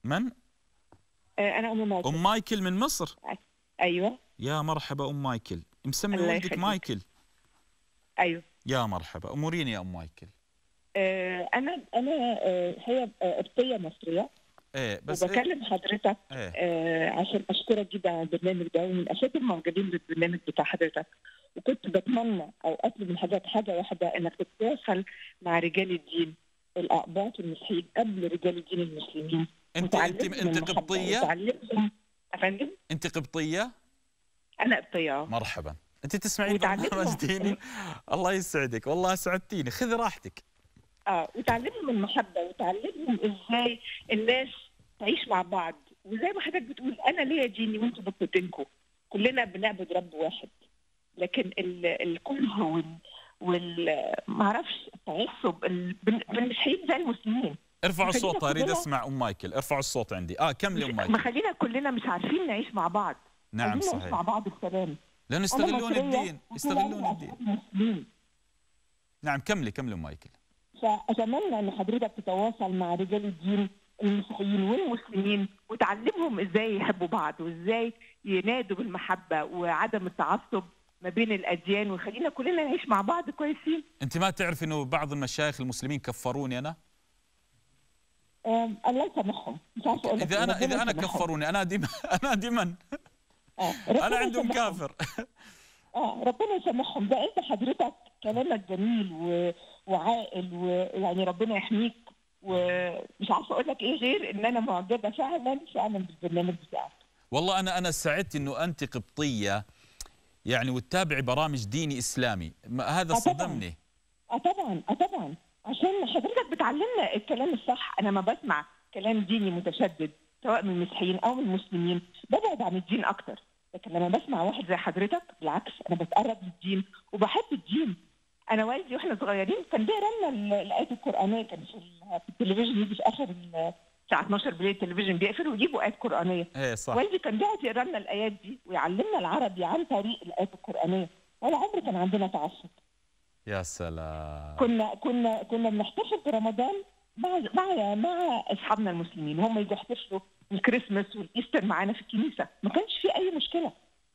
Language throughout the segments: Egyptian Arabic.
من آه، انا ام مايكل ام مايكل من مصر ايوه يا مرحبا ام مايكل مسمي الله ولدك يخليك. مايكل ايوه يا مرحبا اموريني يا ام مايكل آه، انا انا آه، هي آه، قبطيه مصريه ايه بس إيه؟ وبكلم حضرتك ايه آه، عشان اشكرك جدا على البرنامج ده ومن اساتذه المعجبين بالبرنامج بتاع حضرتك وكنت بتمنى او اطلب من حضرتك حاجه واحده انك تتواصل مع رجال الدين الاقباط والمسيحيين قبل رجال الدين المسلمين انت انت وتعلمهم انت المحبة قبطيه وتعلمهم افندم انت قبطيه انا قبطيه آه. مرحبا انت تسمعين وتعلمهم- برنامج ديني الله يسعدك والله سعدتيني خذي راحتك اه وتعلمهم المحبه وتعلمهم ازاي الناس تعيش مع بعض وزي ما حضرتك بتقول انا ليا ديني وانتوا بطتينكم كلنا بنعبد رب واحد لكن ال- الكره وال وال ما اعرفش التعصب ال- بن- بالمسيحيين زي المسلمين ارفعوا خلينا الصوت اريد كلنا- اسمع ام مايكل ارفعوا الصوت عندي اه كملي ام ما مايكل خلينا كلنا مش عارفين نعيش مع بعض نعم عايزين نعيش مع صحيح بعض بسلام لانه أنا يستغلون مصرية الدين وكل يستغلون أهلي الدين أصحاب مسلمين. نعم كملي كملي ام مايكل فاتمنى ان حضرتك تتواصل مع رجال الدين المسيحيين والمسلمين وتعلمهم ازاي يحبوا بعض وازاي ينادوا بالمحبه وعدم التعصب ما بين الاديان وخلينا كلنا نعيش مع بعض كويسين انت ما تعرف انه بعض المشايخ المسلمين كفروني انا آم، الله يسامحهم مش عارفه اقول لك اذا انا ربنا اذا انا يسامحهم. كفروني انا دي انا دي من آه، ربنا انا عندهم يسامحهم. كافر اه ربنا يسامحهم ده انت حضرتك كلامك جميل و... وعاقل ويعني ربنا يحميك ومش عارفه اقول لك ايه غير ان انا معجبه فعلا فعلا بالبرنامج بتاعك والله انا انا سعدت انه انت قبطيه يعني وتتابعي برامج ديني اسلامي ما- هذا آه طبعاً. صدمني اه طبعا اه طبعا عشان حضرتك بتعلمنا الكلام الصح انا ما بسمع كلام ديني متشدد سواء من المسيحيين او من المسلمين ببعد عن الدين اكتر لكن لما بسمع واحد زي حضرتك بالعكس انا بتقرب للدين وبحب الدين انا والدي واحنا صغيرين كان بيقرا لنا ال- الايات القرانيه كان في ال- في التلفزيون يجي في اخر ال- الساعه 12 بالليل التلفزيون بيقفل ويجيبوا ايات قرانيه ايه صح والدي كان بيقعد يقرا لنا الايات دي ويعلمنا العربي عن طريق الايات القرانيه ولا عمر كان عندنا تعصب يا سلام كنا كنا كنا بنحتفل برمضان مع مع مع اصحابنا المسلمين وهم يجوا يحتفلوا الكريسماس والايستر معانا في الكنيسه ما كانش في اي مشكله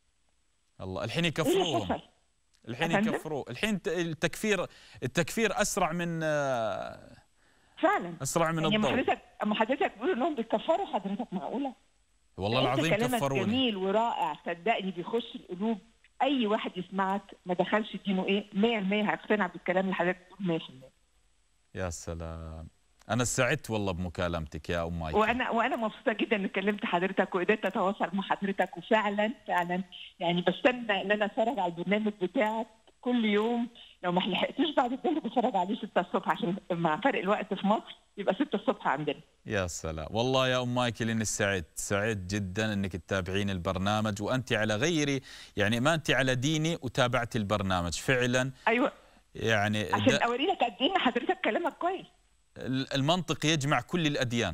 الله الحين ايه اللي يكفروهم حصل؟ الحين أفندم؟ يكفروه الحين ت- التكفير التكفير اسرع من آه، فعلا اسرع من يعني اما الضوء حضرتك اما حضرتك بتقول انهم بيكفروا حضرتك معقوله؟ والله أنت العظيم كلامك كفروني جميل ورائع صدقني بيخش القلوب اي واحد يسمعك ما دخلش دينه ايه 100% هيقتنع بالكلام اللي حضرتك بتقول 100% يا سلام انا سعدت والله بمكالمتك يا ام مايكل وانا وانا مبسوطه جدا ان كلمت حضرتك وقدرت اتواصل مع حضرتك وفعلا فعلا يعني بستنى ان انا اتفرج على البرنامج بتاعك كل يوم لو ما لحقتوش بعد الظهر بتفرج عليه 6 الصبح عشان مع فرق الوقت في مصر يبقى 6 الصبح عندنا يا سلام والله يا ام مايكل اني سعدت سعدت جدا انك تتابعين البرنامج وانت على غيري يعني ما انت على ديني وتابعت البرنامج فعلا ايوه يعني عشان د- اوري لك قد ايه إن حضرتك كلامك كويس المنطق يجمع كل الاديان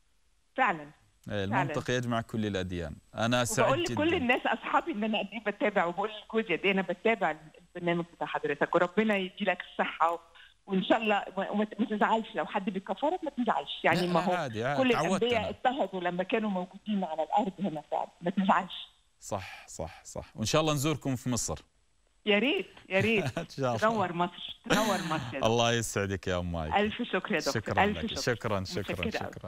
فعلا إيه، المنطق يجمع كل الاديان انا سعدت وبقول لكل جدا الناس اصحابي ان انا قد ايه بتابع وبقول لجوزي قد ايه انا بتابع البرنامج بتاع حضرتك وربنا يدي لك الصحه و... وان شاء الله وما ما تزعلش لو حد بيكفرك ما تزعلش يعني لا، ما هو عادي عادي كل تعودت الانبياء أنا. اضطهدوا لما كانوا موجودين على الارض هنا فعلا ما تزعلش صح صح صح وان شاء الله نزوركم في مصر يا ريت يا ريت ان شاء الله تنور مصر تنور مصر يا دكتور. الله يسعدك يا ام مايكل الف شكر يا دكتور شكرا الف لك شكر شكرا شكرا متشكرة أوي. شكرا